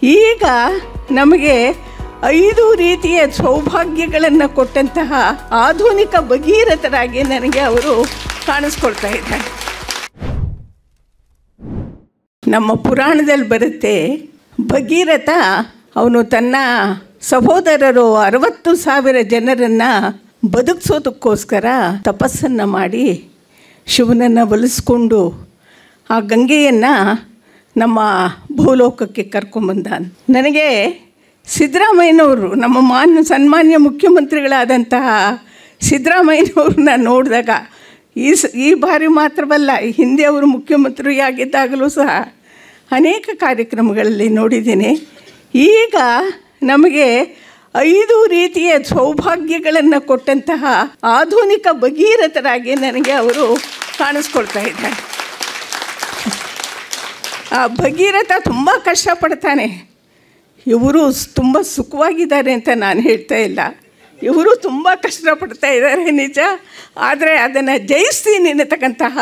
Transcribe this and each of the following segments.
ಈಗ ನಮಗೆ ಐದು ರೀತಿಯ ಸೌಭಾಗ್ಯಗಳನ್ನು ಕೊಟ್ಟಂತಹ ಆಧುನಿಕ ಭಗೀರಥರಾಗಿ ನನಗೆ ಅವರು ಕಾಣಿಸ್ಕೊಳ್ತಾ ಇದ್ದಾರೆ ನಮ್ಮ ಪುರಾಣದಲ್ಲಿ ಬರುತ್ತೆ ಭಗೀರಥ ಅವನು ತನ್ನ ಸಹೋದರರು ಅರವತ್ತು ಸಾವಿರ ಜನರನ್ನು ಬದುಕಿಸೋದಕ್ಕೋಸ್ಕರ ತಪಸ್ಸನ್ನು ಮಾಡಿ ಶಿವನನ್ನು ಒಲಿಸ್ಕೊಂಡು ಆ ಗಂಗೆಯನ್ನು ನಮ್ಮ ಭೂಲೋಕಕ್ಕೆ ಕರ್ಕೊಂಬಂದ ನನಗೆ ಸಿದ್ದರಾಮಯ್ಯನವರು ನಮ್ಮ ಮಾನ್ಯ ಸನ್ಮಾನ್ಯ ಮುಖ್ಯಮಂತ್ರಿಗಳಾದಂತಹ ಸಿದ್ದರಾಮಯ್ಯನವ್ರನ್ನ ನೋಡಿದಾಗ ಈ ಸ ಈ ಬಾರಿ ಮಾತ್ರವಲ್ಲ ಹಿಂದೆ ಅವರು ಮುಖ್ಯಮಂತ್ರಿಯಾಗಿದ್ದಾಗಲೂ ಸಹ ಅನೇಕ ಕಾರ್ಯಕ್ರಮಗಳಲ್ಲಿ ನೋಡಿದ್ದೀನಿ ಈಗ ನಮಗೆ ಐದು ರೀತಿಯ ಸೌಭಾಗ್ಯಗಳನ್ನು ಕೊಟ್ಟಂತಹ ಆಧುನಿಕ ಭಗೀರಥರಾಗಿ ನನಗೆ ಅವರು ಕಾಣಿಸ್ಕೊಳ್ತಾ ಇದ್ದಾರೆ ಆ ಭಗೀರಥ ತುಂಬ ಕಷ್ಟಪಡ್ತಾನೆ ಇವರು ತುಂಬ ಸುಖವಾಗಿದ್ದಾರೆ ಅಂತ ನಾನು ಹೇಳ್ತಾ ಇಲ್ಲ ಇವರು ತುಂಬ ಕಷ್ಟಪಡ್ತಾ ಇದ್ದಾರೆ ನಿಜ ಆದರೆ ಅದನ್ನು ಜಯಿಸ್ತೀನಿ ಅನ್ನತಕ್ಕಂತಹ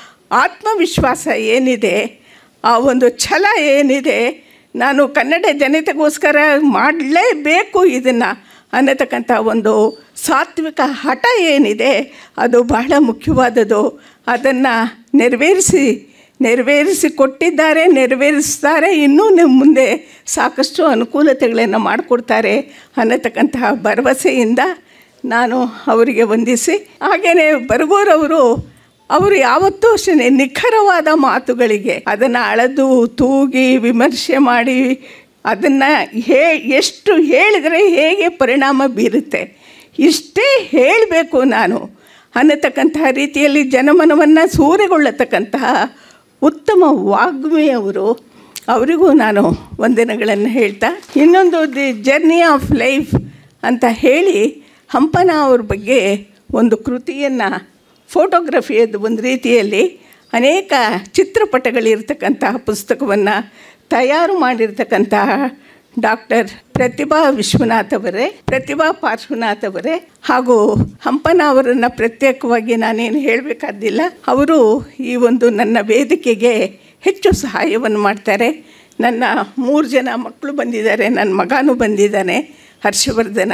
ಆತ್ಮವಿಶ್ವಾಸ ಏನಿದೆ ಆ ಒಂದು ಛಲ ಏನಿದೆ ನಾನು ಕನ್ನಡ ಜನತೆಗೋಸ್ಕರ ಮಾಡಲೇಬೇಕು ಇದನ್ನು ಅನ್ನತಕ್ಕಂಥ ಒಂದು ಸಾತ್ವಿಕ ಹಠ ಏನಿದೆ ಅದು ಬಹಳ ಮುಖ್ಯವಾದದ್ದು ಅದನ್ನು ನೆರವೇರಿಸಿ ನೆರವೇರಿಸಿ ಕೊಟ್ಟಿದ್ದಾರೆ ನೆರವೇರಿಸ್ತಾರೆ ಇನ್ನೂ ನಿಮ್ಮ ಮುಂದೆ ಸಾಕಷ್ಟು ಅನುಕೂಲತೆಗಳನ್ನು ಮಾಡಿಕೊಡ್ತಾರೆ ಅನ್ನತಕ್ಕಂತಹ ಭರವಸೆಯಿಂದ ನಾನು ಅವರಿಗೆ ವಂದಿಸಿ ಹಾಗೆಯೇ ಬರಗೂರವರು ಅವರು ಯಾವತ್ತೂ ಅಷ್ಟೇ ನಿಖರವಾದ ಮಾತುಗಳಿಗೆ ಅದನ್ನು ಅಳೆದು ತೂಗಿ ವಿಮರ್ಶೆ ಮಾಡಿ ಅದನ್ನು ಹೇ ಎಷ್ಟು ಹೇಳಿದರೆ ಹೇಗೆ ಪರಿಣಾಮ ಬೀರುತ್ತೆ ಇಷ್ಟೇ ಹೇಳಬೇಕು ನಾನು ಅನ್ನತಕ್ಕಂತಹ ರೀತಿಯಲ್ಲಿ ಜನಮನವನ್ನು ಸೂರೆಗೊಳ್ಳತಕ್ಕಂತಹ ಉತ್ತಮ ವಾಗ್ಮಿಯವರು ಅವರಿಗೂ ನಾನು ವಂದನೆಗಳನ್ನು ಹೇಳ್ತಾ ಇನ್ನೊಂದು ದಿ ಜರ್ನಿ ಆಫ್ ಲೈಫ್ ಅಂತ ಹೇಳಿ ಹಂಪನ ಅವ್ರ ಬಗ್ಗೆ ಒಂದು ಕೃತಿಯನ್ನು ಫೋಟೋಗ್ರಫಿಯದ್ದು ಒಂದು ರೀತಿಯಲ್ಲಿ ಅನೇಕ ಚಿತ್ರಪಟಗಳಿರ್ತಕ್ಕಂತಹ ಪುಸ್ತಕವನ್ನು ತಯಾರು ಮಾಡಿರ್ತಕ್ಕಂತಹ ಡಾಕ್ಟರ್ ಪ್ರತಿಭಾ ವಿಶ್ವನಾಥ್ ಅವರೇ ಪ್ರತಿಭಾ ಪಾರ್ಶ್ವನಾಥ್ ಅವರೇ ಹಾಗೂ ಹಂಪನ ಅವರನ್ನು ಪ್ರತ್ಯೇಕವಾಗಿ ನಾನೇನು ಹೇಳಬೇಕಾದಿಲ್ಲ ಅವರು ಈ ಒಂದು ನನ್ನ ವೇದಿಕೆಗೆ ಹೆಚ್ಚು ಸಹಾಯವನ್ನು ಮಾಡ್ತಾರೆ ನನ್ನ ಮೂರು ಜನ ಮಕ್ಕಳು ಬಂದಿದ್ದಾರೆ ನನ್ನ ಮಗನೂ ಬಂದಿದ್ದಾನೆ ಹರ್ಷವರ್ಧನ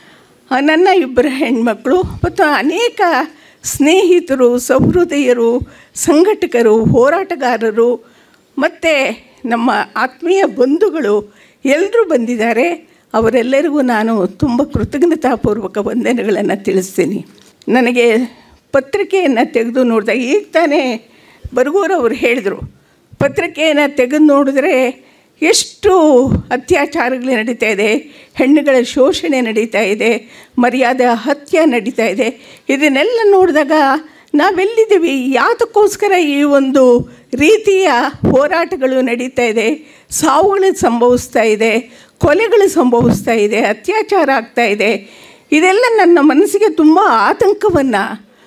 ನನ್ನ ಇಬ್ಬರು ಹೆಣ್ಮಕ್ಳು ಮತ್ತು ಅನೇಕ ಸ್ನೇಹಿತರು ಸಹೃದಯರು ಸಂಘಟಕರು ಹೋರಾಟಗಾರರು ಮತ್ತು ನಮ್ಮ ಆತ್ಮೀಯ ಬಂಧುಗಳು ಎಲ್ಲರೂ ಬಂದಿದ್ದಾರೆ ಅವರೆಲ್ಲರಿಗೂ ನಾನು ತುಂಬ ಕೃತಜ್ಞತಾಪೂರ್ವಕ ವಂದನೆಗಳನ್ನು ತಿಳಿಸ್ತೀನಿ ನನಗೆ ಪತ್ರಿಕೆಯನ್ನು ತೆಗೆದು ನೋಡಿದಾಗ ಈಗ ತಾನೇ ಬರಗೂರವರು ಹೇಳಿದರು ಪತ್ರಿಕೆಯನ್ನು ತೆಗೆದು ನೋಡಿದ್ರೆ ಎಷ್ಟು ಅತ್ಯಾಚಾರಗಳು ನಡೀತಾ ಇದೆ ಹೆಣ್ಣುಗಳ ಶೋಷಣೆ ನಡೀತಾ ಇದೆ ಮರ್ಯಾದೆ ಹತ್ಯೆ ನಡೀತಾ ಇದೆ ಇದನ್ನೆಲ್ಲ ನೋಡಿದಾಗ ನಾವೆಲ್ಲಿದ್ದೀವಿ ಯಾತಕ್ಕೋಸ್ಕರ ಈ ಒಂದು ರೀತಿಯ ಹೋರಾಟಗಳು ನಡೀತಾ ಇದೆ ಸಾವುಗಳು ಸಂಭವಿಸ್ತಾ ಇದೆ ಕೊಲೆಗಳು ಸಂಭವಿಸ್ತಾ ಇದೆ ಅತ್ಯಾಚಾರ ಆಗ್ತಾ ಇದೆ ಇದೆಲ್ಲ ನನ್ನ ಮನಸ್ಸಿಗೆ ತುಂಬ ಆತಂಕವನ್ನು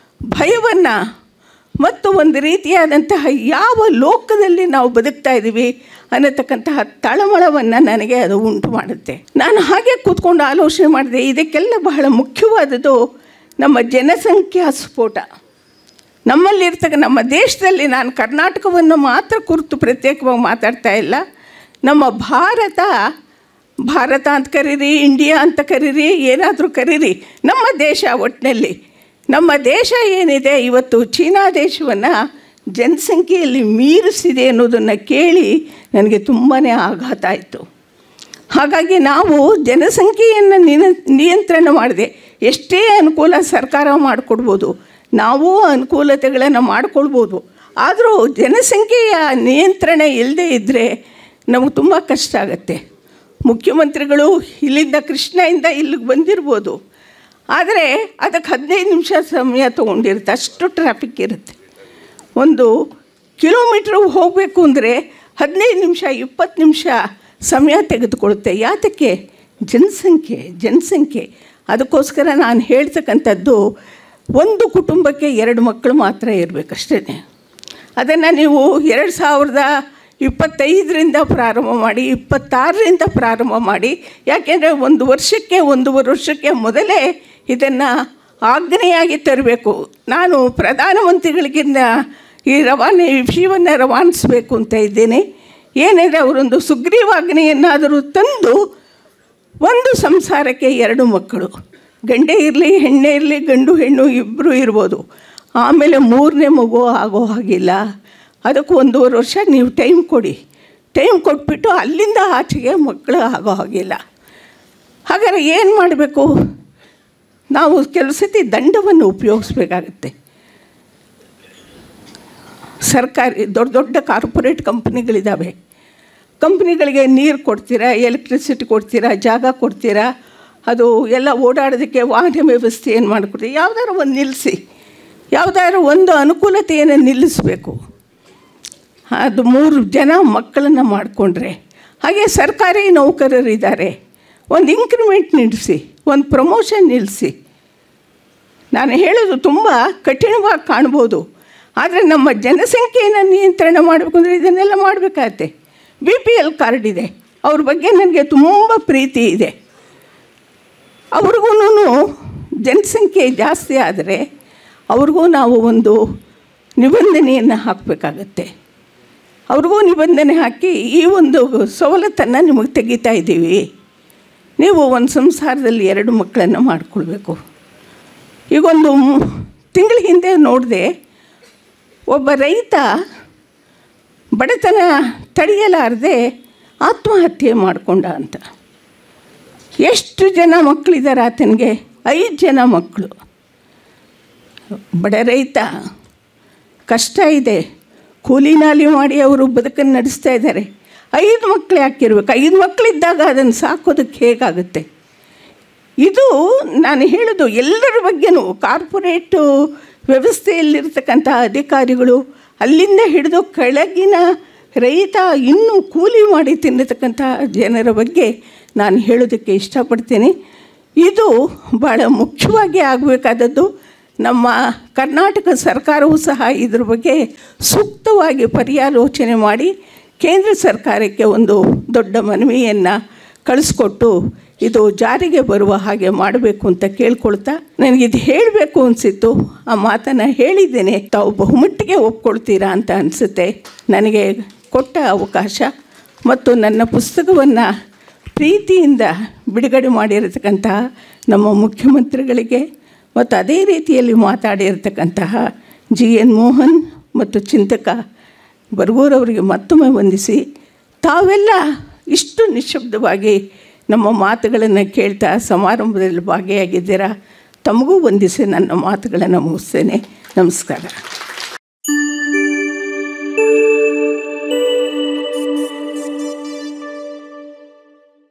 ಭಯವನ್ನು ಮತ್ತು ಒಂದು ರೀತಿಯಾದಂತಹ ಯಾವ ಲೋಕದಲ್ಲಿ ನಾವು ಬದುಕ್ತಾ ಇದ್ದೀವಿ ಅನ್ನತಕ್ಕಂತಹ ತಳಮಳವನ್ನು ನನಗೆ ಅದು ಉಂಟು ಮಾಡುತ್ತೆ ನಾನು ಹಾಗೆ ಕೂತ್ಕೊಂಡು ಆಲೋಚನೆ ಮಾಡಿದೆ ಇದಕ್ಕೆಲ್ಲ ಬಹಳ ಮುಖ್ಯವಾದದ್ದು ನಮ್ಮ ಜನಸಂಖ್ಯಾ ಸ್ಫೋಟ ನಮ್ಮಲ್ಲಿರ್ತಕ್ಕ ನಮ್ಮ ದೇಶದಲ್ಲಿ ನಾನು ಕರ್ನಾಟಕವನ್ನು ಮಾತ್ರ ಕುರಿತು ಪ್ರತ್ಯೇಕವಾಗಿ ಮಾತಾಡ್ತಾ ಇಲ್ಲ ನಮ್ಮ ಭಾರತ ಭಾರತ ಅಂತ ಕರೀರಿ ಇಂಡಿಯಾ ಅಂತ ಕರೀರಿ ಏನಾದರೂ ಕರೀರಿ ನಮ್ಮ ದೇಶ ಒಟ್ಟಿನಲ್ಲಿ ನಮ್ಮ ದೇಶ ಏನಿದೆ ಇವತ್ತು ಚೀನಾ ದೇಶವನ್ನು ಜನಸಂಖ್ಯೆಯಲ್ಲಿ ಮೀರಿಸಿದೆ ಅನ್ನೋದನ್ನು ಕೇಳಿ ನನಗೆ ತುಂಬಾ ಆಘಾತ ಆಯಿತು ಹಾಗಾಗಿ ನಾವು ಜನಸಂಖ್ಯೆಯನ್ನು ನಿನ ನಿಯಂತ್ರಣ ಮಾಡಿದೆ ಎಷ್ಟೇ ಅನುಕೂಲ ಸರ್ಕಾರ ಮಾಡಿಕೊಡ್ಬೋದು ನಾವು ಅನುಕೂಲತೆಗಳನ್ನು ಮಾಡಿಕೊಳ್ಬೋದು ಆದರೂ ಜನಸಂಖ್ಯೆಯ ನಿಯಂತ್ರಣ ಇಲ್ಲದೇ ಇದ್ದರೆ ನಮಗೆ ತುಂಬ ಕಷ್ಟ ಆಗುತ್ತೆ ಮುಖ್ಯಮಂತ್ರಿಗಳು ಇಲ್ಲಿಂದ ಕೃಷ್ಣಯಿಂದ ಇಲ್ಲಿಗೆ ಬಂದಿರ್ಬೋದು ಆದರೆ ಅದಕ್ಕೆ ಹದಿನೈದು ನಿಮಿಷ ಸಮಯ ತೊಗೊಂಡಿರುತ್ತೆ ಅಷ್ಟು ಟ್ರಾಫಿಕ್ ಇರುತ್ತೆ ಒಂದು ಕಿಲೋಮೀಟ್ರ್ ಹೋಗಬೇಕು ಅಂದರೆ ಹದಿನೈದು ನಿಮಿಷ ಇಪ್ಪತ್ತು ನಿಮಿಷ ಸಮಯ ತೆಗೆದುಕೊಳ್ಳುತ್ತೆ ಯಾತಕ್ಕೆ ಜನಸಂಖ್ಯೆ ಜನಸಂಖ್ಯೆ ಅದಕ್ಕೋಸ್ಕರ ನಾನು ಹೇಳ್ತಕ್ಕಂಥದ್ದು ಒಂದು ಕುಟುಂಬಕ್ಕೆ ಎರಡು ಮಕ್ಕಳು ಮಾತ್ರ ಇರಬೇಕಷ್ಟೇ ಅದನ್ನು ನೀವು ಎರಡು ಸಾವಿರದ ಇಪ್ಪತ್ತೈದರಿಂದ ಪ್ರಾರಂಭ ಮಾಡಿ ಇಪ್ಪತ್ತಾರರಿಂದ ಪ್ರಾರಂಭ ಮಾಡಿ ಯಾಕೆಂದರೆ ಒಂದು ವರ್ಷಕ್ಕೆ ಒಂದೂವರೆ ವರ್ಷಕ್ಕೆ ಮೊದಲೇ ಇದನ್ನು ಆಜ್ಞೆಯಾಗಿ ತರಬೇಕು ನಾನು ಪ್ರಧಾನಮಂತ್ರಿಗಳಿಗಿಂತ ಈ ರವಾನೆ ವಿಷಯವನ್ನು ರವಾನಿಸಬೇಕು ಅಂತ ಇದ್ದೇನೆ ಏನಿದೆ ಅವರೊಂದು ಸುಗ್ರೀವಾಜ್ಞೆಯನ್ನಾದರೂ ತಂದು ಒಂದು ಸಂಸಾರಕ್ಕೆ ಎರಡು ಮಕ್ಕಳು ಗಂಡೇ ಇರಲಿ ಹೆಣ್ಣೇ ಇರಲಿ ಗಂಡು ಹೆಣ್ಣು ಇಬ್ಬರು ಇರ್ಬೋದು ಆಮೇಲೆ ಮೂರನೇ ಮಗು ಆಗೋ ಹಾಗಿಲ್ಲ ಅದಕ್ಕೆ ಒಂದೂವರೆ ವರ್ಷ ನೀವು ಟೈಮ್ ಕೊಡಿ ಟೈಮ್ ಕೊಟ್ಬಿಟ್ಟು ಅಲ್ಲಿಂದ ಆಚೆಗೆ ಮಕ್ಕಳು ಆಗೋ ಹಾಗಿಲ್ಲ ಹಾಗಾದ್ರೆ ಏನು ಮಾಡಬೇಕು ನಾವು ಕೆಲವು ಸತಿ ದಂಡವನ್ನು ಉಪಯೋಗಿಸ್ಬೇಕಾಗತ್ತೆ ಸರ್ಕಾರಿ ದೊಡ್ಡ ದೊಡ್ಡ ಕಾರ್ಪೊರೇಟ್ ಕಂಪ್ನಿಗಳಿದ್ದಾವೆ ಕಂಪ್ನಿಗಳಿಗೆ ನೀರು ಕೊಡ್ತೀರಾ ಎಲೆಕ್ಟ್ರಿಸಿಟಿ ಕೊಡ್ತೀರಾ ಜಾಗ ಕೊಡ್ತೀರಾ ಅದು ಎಲ್ಲ ಓಡಾಡೋದಕ್ಕೆ ವಾಹನ ವ್ಯವಸ್ಥೆ ಏನು ಮಾಡಿಕೊಡ್ತೀವಿ ಯಾವುದಾದ್ರು ಒಂದು ನಿಲ್ಲಿಸಿ ಯಾವುದಾದ್ರು ಒಂದು ಅನುಕೂಲತೆಯನ್ನು ನಿಲ್ಲಿಸಬೇಕು ಅದು ಮೂರು ಜನ ಮಕ್ಕಳನ್ನು ಮಾಡಿಕೊಂಡ್ರೆ ಹಾಗೆ ಸರ್ಕಾರಿ ನೌಕರರಿದ್ದಾರೆ ಒಂದು ಇಂಕ್ರಿಮೆಂಟ್ ನಿಲ್ಲಿಸಿ ಒಂದು ಪ್ರಮೋಷನ್ ನಿಲ್ಲಿಸಿ ನಾನು ಹೇಳೋದು ತುಂಬ ಕಠಿಣವಾಗಿ ಕಾಣ್ಬೋದು ಆದರೆ ನಮ್ಮ ಜನಸಂಖ್ಯೆಯನ್ನು ನಿಯಂತ್ರಣ ಮಾಡಬೇಕು ಅಂದರೆ ಇದನ್ನೆಲ್ಲ ಮಾಡಬೇಕಾಗತ್ತೆ ಬಿ ಪಿ ಎಲ್ ಕಾರ್ಡ್ ಇದೆ ಅವ್ರ ಬಗ್ಗೆ ನನಗೆ ತುಂಬ ಪ್ರೀತಿ ಇದೆ ಅವ್ರಿಗೂ ಜನಸಂಖ್ಯೆ ಜಾಸ್ತಿ ಆದರೆ ಅವ್ರಿಗೂ ನಾವು ಒಂದು ನಿಬಂಧನೆಯನ್ನು ಹಾಕಬೇಕಾಗತ್ತೆ ಅವ್ರಿಗೂ ನಿಬಂಧನೆ ಹಾಕಿ ಈ ಒಂದು ಸವಲತ್ತನ್ನು ನಿಮಗೆ ತೆಗಿತಾ ಇದ್ದೀವಿ ನೀವು ಒಂದು ಸಂಸಾರದಲ್ಲಿ ಎರಡು ಮಕ್ಕಳನ್ನು ಮಾಡಿಕೊಳ್ಬೇಕು ಈಗೊಂದು ತಿಂಗಳ ಹಿಂದೆ ನೋಡಿದೆ ಒಬ್ಬ ರೈತ ಬಡತನ ತಡೆಯಲಾರದೆ ಆತ್ಮಹತ್ಯೆ ಮಾಡಿಕೊಂಡ ಅಂತ ಎಷ್ಟು ಜನ ಮಕ್ಕಳಿದ್ದಾರೆ ಆತನಿಗೆ ಐದು ಜನ ಮಕ್ಕಳು ಬಡ ರೈತ ಕಷ್ಟ ಇದೆ ಕೂಲಿ ನಾಲಿ ಮಾಡಿ ಅವರು ಬದುಕನ್ನು ನಡೆಸ್ತಾ ಇದ್ದಾರೆ ಐದು ಮಕ್ಕಳು ಯಾಕಿರ್ಬೇಕು ಐದು ಮಕ್ಕಳಿದ್ದಾಗ ಅದನ್ನು ಸಾಕೋದಕ್ಕೆ ಹೇಗಾಗುತ್ತೆ ಇದು ನಾನು ಹೇಳೋದು ಎಲ್ಲರ ಬಗ್ಗೆನೂ ಕಾರ್ಪೊರೇಟು ವ್ಯವಸ್ಥೆಯಲ್ಲಿರ್ತಕ್ಕಂಥ ಅಧಿಕಾರಿಗಳು ಅಲ್ಲಿಂದ ಹಿಡಿದು ಕೆಳಗಿನ ರೈತ ಇನ್ನೂ ಕೂಲಿ ಮಾಡಿ ತಿನ್ನತಕ್ಕಂಥ ಜನರ ಬಗ್ಗೆ ನಾನು ಹೇಳೋದಕ್ಕೆ ಇಷ್ಟಪಡ್ತೀನಿ ಇದು ಭಾಳ ಮುಖ್ಯವಾಗಿ ಆಗಬೇಕಾದದ್ದು ನಮ್ಮ ಕರ್ನಾಟಕ ಸರ್ಕಾರವೂ ಸಹ ಇದ್ರ ಬಗ್ಗೆ ಸೂಕ್ತವಾಗಿ ಪರ್ಯಾಲೋಚನೆ ಮಾಡಿ ಕೇಂದ್ರ ಸರ್ಕಾರಕ್ಕೆ ಒಂದು ದೊಡ್ಡ ಮನವಿಯನ್ನು ಕಳಿಸ್ಕೊಟ್ಟು ಇದು ಜಾರಿಗೆ ಬರುವ ಹಾಗೆ ಮಾಡಬೇಕು ಅಂತ ಕೇಳ್ಕೊಳ್ತಾ ನನಗಿದು ಹೇಳಬೇಕು ಅನಿಸಿತ್ತು ಆ ಮಾತನ್ನು ಹೇಳಿದ್ದೇನೆ ತಾವು ಬಹುಮಟ್ಟಿಗೆ ಒಪ್ಕೊಳ್ತೀರಾ ಅಂತ ಅನಿಸುತ್ತೆ ನನಗೆ ಕೊಟ್ಟ ಅವಕಾಶ ಮತ್ತು ನನ್ನ ಪುಸ್ತಕವನ್ನು ಪ್ರೀತಿಯಿಂದ ಬಿಡುಗಡೆ ಮಾಡಿರತಕ್ಕಂತಹ ನಮ್ಮ ಮುಖ್ಯಮಂತ್ರಿಗಳಿಗೆ ಮತ್ತು ಅದೇ ರೀತಿಯಲ್ಲಿ ಮಾತಾಡಿರತಕ್ಕಂತಹ ಜಿ ಎನ್ ಮೋಹನ್ ಮತ್ತು ಚಿಂತಕ ಬರ್ಗೂರವರಿಗೆ ಮತ್ತೊಮ್ಮೆ ವಂದಿಸಿ ತಾವೆಲ್ಲ ಇಷ್ಟು ನಿಶಬ್ದವಾಗಿ ನಮ್ಮ ಮಾತುಗಳನ್ನು ಕೇಳ್ತಾ ಸಮಾರಂಭದಲ್ಲಿ ಭಾಗಿಯಾಗಿದ್ದೀರಾ ತಮಗೂ ವಂದಿಸಿ ನನ್ನ ಮಾತುಗಳನ್ನು ಮುಗಿಸ್ತೇನೆ ನಮಸ್ಕಾರ